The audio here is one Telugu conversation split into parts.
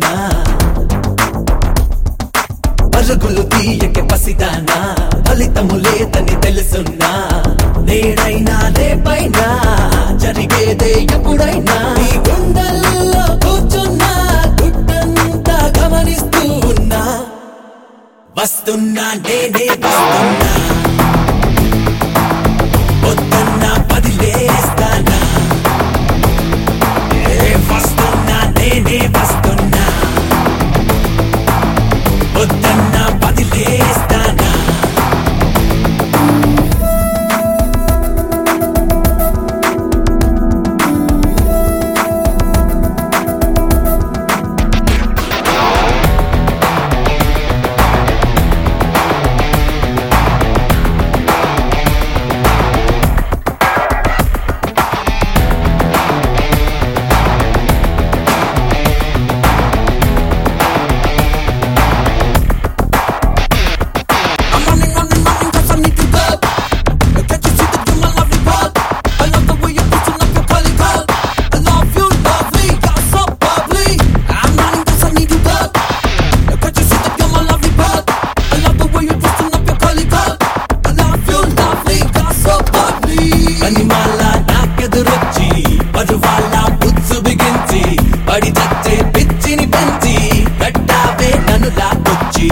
తెలుసున్నా పరుగులు తీయక పసిదానా ఫలితము లేదని తెలుసున్నా నేడైనా రేపైనా జరిగేదే ఎప్పుడైనా నీ గుండెల్లో కూర్చున్నా గుడ్డంతా గమనిస్తూ ఉన్నా వస్తున్నా నేనే వస్తున్నా వద్దన్నా పదిలేస్తానా ఏ వస్తున్నా నేనే వస్తున్నా వద్దన్నా పదిలేస్తానా I'm running, running, running 'cause I need to go. Can't you see that you're my lovely bug? I love the way you're pushing up your curly coat. I love you, lovely, you're so bubbly. I'm running 'cause I need to go. Can't you see that you're my lovely bug? I love the way you're pushing up your curly coat. I love you, lovely, you're so bubbly. కనిమాల నాకెదురొచ్చి పరువాల బుచ్చు బిగించి పడి చచ్చే పిచ్చిని పెంచి కట్టావే నన్ను లాక్కొచ్చి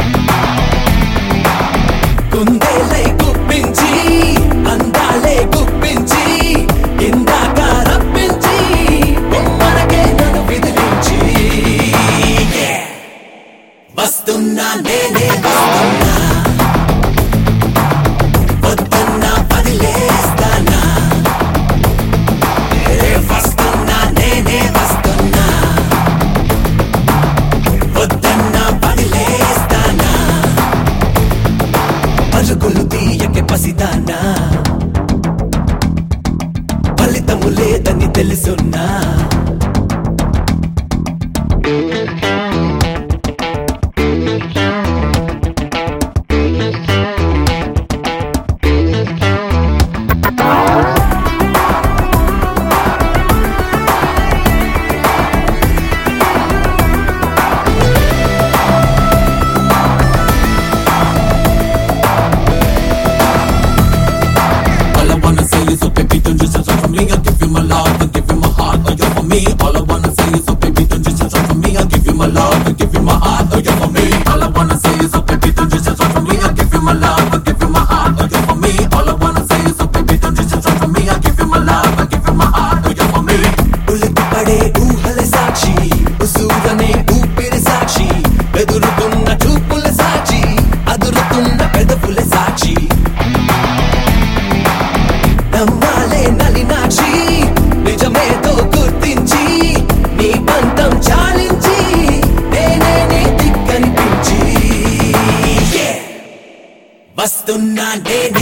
కుందేలై గుప్పించి అందాలే గుప్పించి ఇందాక రప్పించి బొమ్మలకే నన్ను విదిలించి Yeah! వస్తున్నా నేనే వస్తున్నా వద్దన్నా పదిలేస్తానా ఏ వస్తున్నా నేనే వస్తున్నా వద్దన్నా పదిలేస్తానా పరుగులు తీయకే పసిదానా ఫలితము లేదని తెలుసున్నా All I wanna say is, oh baby, don't you stop for me. I'll give you my love, I'll give you my heart, oh you're for me. All I wanna say is, oh baby, don't you stop for me. I'll give you my love, I'll give you my heart, oh you're for me. All I wanna say is, oh baby, don't you stop for me. I'll give you my love, I'll give you my heart, oh you're for me. All I wanna say is, oh baby, don't you stop for me. I'll give you my love, I'll give you my heart, oh you're for me. ఉలికి పడే ఊహల సాక్షి ఉసూరనే ఊపిరి సాక్షి బెదురుతున్న చూపుల సాక్షి అదురుతున్న పెదవుల సాక్షి నమ్మాలే నలినాక్షి నిజమేదో గుర్తించి నీ పంతం చాలించి నేనే నీ దిక్కనిపించి Yeah! వస్తున్నా నేనే